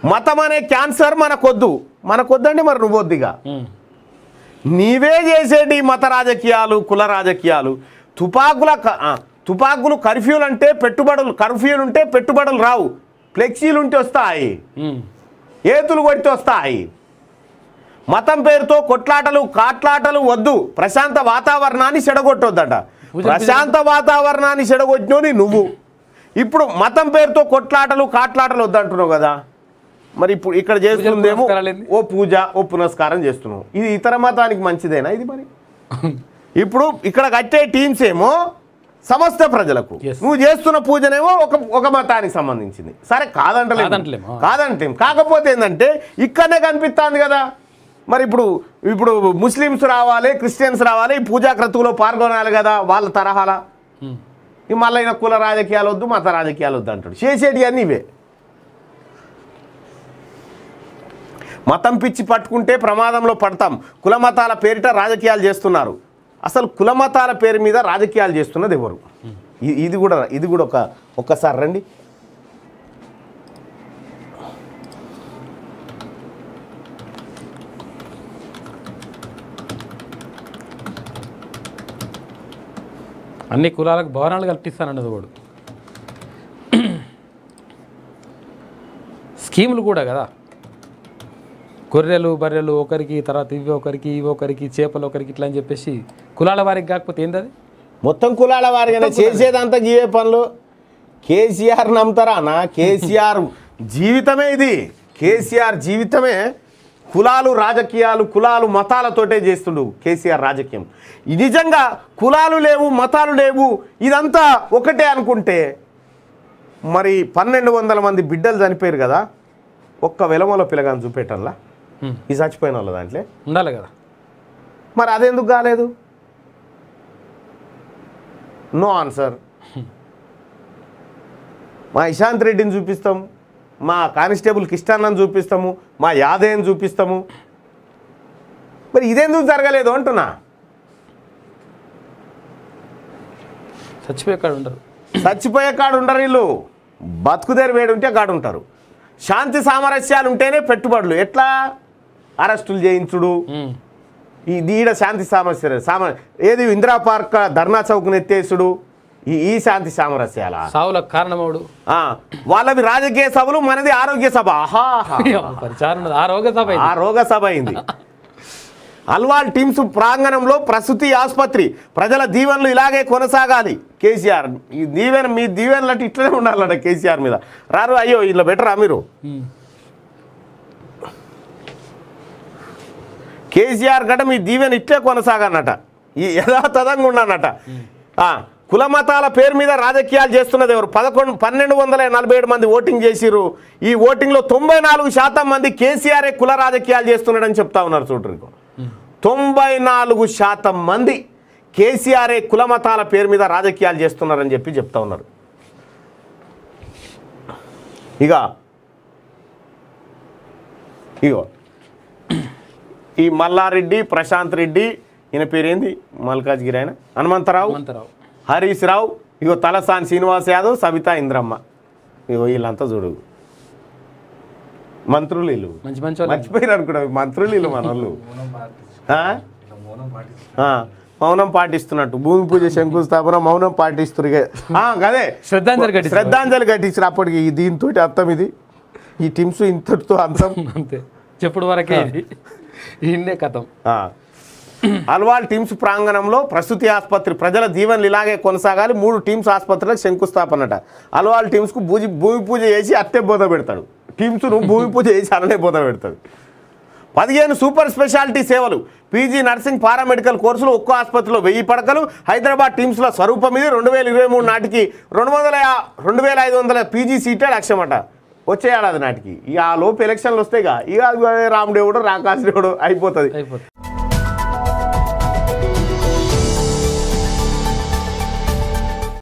మతం అనే క్యాన్సర్ మనకొద్దు మనకొద్దండి మరి నువ్వొద్దిగా ఉమ్. నీవే చేసేటి మత రాజకీయాలు కుల రాజకీయాలు తుపాకుల క- ఆ, తుపాకులు కర్ఫ్యూలు అంటే పెట్టుబడులు కర్ఫ్యూలు ఉంటే పెట్టుబడులు రావు ఫ్లెక్సీలు ఉంటే వస్తాయి ఉమ్. ఏతులు కొడితే వస్తాయి మతం పేరుతో కొట్లాటలు కాట్లాటలు వద్దు ప్రశాంత వాతావరణాన్ని చెడగొట్టొద్దట ప్రశాంత వాతావరణాన్ని చెడగొట్టినోని నువ్వు ఇప్పుడు మతం పేరుతో కొట్లాటలు కాట్లాటలు వద్దంటున్నావు కదా మరి ఇప్పుడు ఇక్కడ చేస్తుందేమో పునస్కారాలు ఏంది? ఓ పూజ ఓ పునస్కారం చేస్తున్నావు ఇది ఇతర మతానికి మంచిదేనా ఇది మరి ఇప్పుడు ఇక్కడ కట్టే టీమ్స్ ఏమో సమస్త ప్రజలకు Yes. నువ్వు చేస్తున్న పూజనేమో ఒక ఒక మతానికి సంబంధించింది సరే కాదంటలేము కాదంటలేము. కాదంటే కాకపోతే ఏంటంటే ఇక్కడనే కనిపిస్తుంది కదా మరి ఇప్పుడు ఇప్పుడు ముస్లిమ్స్ రావాలి క్రిస్టియన్స్ రావాలి ఈ పూజా క్రతువులో పాల్గొనాలి కదా వాళ్ళ తరహాల ఉమ్. ఈ మళ్ళీ ఈయన కుల రాజకీయాలు వద్దు మత రాజకీయాలు వద్దు అంటాడు చేసేటి అన్నీ ఇవే మతం పిచ్చి పట్టుకుంటే ప్రమాదంలో పడతాం కుల మతాల పేరిట రాజకీయాలు చేస్తున్నారు అసలు కుల మతాల పేరు మీద రాజకీయాలు చేస్తున్నది ఎవరు ఇ- ఇది కూడా ఇది కూడా ఒక ఒక్కసారి రండి అన్ని కులాలకు భవనాలు కల్పిస్తానన్నది వాడు స్కీములు కూడా కదా గొర్రెలు బర్రెలు ఒకరికి తర్వాత ఇవి ఒకరికి ఇవి ఒకరికి చేపలు ఒకరికి ఇట్లా అని చెప్పేసి కులాల వారికి కాకపోతే ఏంది అది మొత్తం కులాల వారిగానే చేసేదంతా గీవే పనులు కేసీఆర్ నమ్ముతారా నా కేసీఆర్ జీవితమే ఇది కేసీఆర్ జీవితమే కులాలు రాజకీయాలు కులాలు మతాలతోటే చేస్తుండు కేసీఆర్ రాజకీయం ఇది నిజంగా కులాలు లేవు మతాలు లేవు ఇదంతా ఒకటే అనుకుంటే మరి పన్నెండు వందల మంది బిడ్డలు చనిపోయారు కదా ఒక్క వెలమలో పిల్లగాని చూపేటల్లా హ్మ్. ఈ చచ్చిపోయిన వాళ్ళ దాంట్లో ఉండాలి కదా మరి అదెందుకు కాలేదు నో ఆన్సర్ మా ఇశాంత్ రెడ్డిని చూపిస్తాం మా కానిస్టేబుల్ కిష్టాన్నని చూపిస్తాము మా యాదయ్యని చూపిస్తాము మరి ఇదెందుకు జరగలేదు అంటున్నా చచ్చిపోయే కాడ ఉండరు చచ్చిపోయే కాడు ఉండరు వీళ్ళు బతుకుదేరు వేడి ఉంటే కాడు ఉంటారు శాంతి సామరస్యాలు ఉంటేనే పెట్టుబడులు ఎట్లా అరెస్టులు చేయించుడు హ్మ్. ఈ ఈడ శాంతి సామరస్య సామ ఏది ఇందిరా పార్క్ ధర్నా చౌక్ను ఎత్తేసుడు ఈ ఈ శాంతి సామరస్యాల సావులకు కారణమవుడు వాళ్ళవి రాజకీయ సభలు మనది ఆరోగ్య సభ ఆహా పరిచారం ఉన్నది. ఆ రోగ సభ ఇది. ఆ రోగ సభ అయింది అల్వాల్ టీమ్స్ ప్రాంగణంలో ప్రసూతి ఆసుపత్రి ప్రజల దీవెనలు ఇలాగే కొనసాగాలి కేసీఆర్ ఈ దీవెన మీ దీవెనలు అంటే ఇట్లనే ఉండాలట కేసీఆర్ మీద రారు అయ్యో ఇలా బెటరా మీరు హ్మ్. కేసీఆర్ గట మీ దీవెన ఇట్లే కొనసాగనట ఈ యథాతథంగా ఉన్నానట ఆ, కుల మతాల పేరు మీద రాజకీయాలు చేస్తున్నది ఎవరు పదకొండు పన్నెండు వందల నలభై ఏడు మంది ఓటింగ్ చేసిరు ఈ ఓటింగ్లో తొంభై నాలుగు శాతం మంది కేసీఆర్ఏ కుల రాజకీయాలు చేస్తున్నాడని చెప్తా ఉన్నారు చూడరు తొంభై నాలుగు శాతం మంది కేసీఆర్ఏ కుల మతాల పేరు మీద రాజకీయాలు చేస్తున్నారని చెప్పి చెప్తా ఉన్నారు ఇక ఇగో ఈ మల్లారెడ్డి ప్రశాంత్ రెడ్డి ఈయన పేరేంది మల్కాజ్గిరి ఆయన హనుమంతరావు హనుమంతరావు హరీష్ రావు ఇగో తలసాని శ్రీనివాస్ యాదవ్ సవితా ఇంద్రమ్మ ఇగో వీళ్ళంతా చూడు మంత్రులు వీళ్ళు మంచి మంచి వాళ్ళు మర్చిపోయారు అనుకుంటా మంత్రులు వీళ్ళు మన వాళ్ళు ఆ? ఆ, మౌనం పాటిస్తున్నట్టు భూమి పూజ శంకుస్థాపన మౌనం పాటిస్తున్నారు ఇక. ఆ, గదే శ్రద్ధాంజలి ఘటించారు. శ్రద్ధాంజలి ఘటించారు అప్పటికి ఈ దీంతో అర్థం ఇది ఈ టీమ్స్ ఇంతటితో అంతం అంతే చెప్పుడు వరకే ఇది ఇన్నే కథం ఆ. అల్వాల్ టీమ్స్ ప్రాంగణంలో ప్రసూతి ఆసుపత్రి ప్రజల దీవెనలు ఇలాగే కొనసాగాలి మూడు టీమ్స్ ఆసుపత్రులకు శంకుస్థాపనట అల్వాల్ టీమ్స్కు భూజి భూమి పూజ చేసి అట్టే బోధ పెడతాడు టీమ్స్ భూమి పూజ చేసి అలానే బోధ పెడతాడు పదిహేను సూపర్ స్పెషాలిటీ సేవలు పీజీ నర్సింగ్ పారామెడికల్ కోర్సులు ఒక్కో ఆసుపత్రిలో వెయ్యి పడకలు హైదరాబాద్ టీమ్స్ల స్వరూపం ఇది రెండు వేల ఇరవై మూడు నాటికి రెండు వందల యా- రెండు వేల ఐదు వందల పీజీ సీటే లక్ష్యమట వచ్చే ఏడాది నాటికి ఇక ఆ లోపు ఎలక్షన్లు వస్తాయిగా ఇక రామదేవుడు రాకాశదేవుడు అయిపోతుంది అయిపోతుంది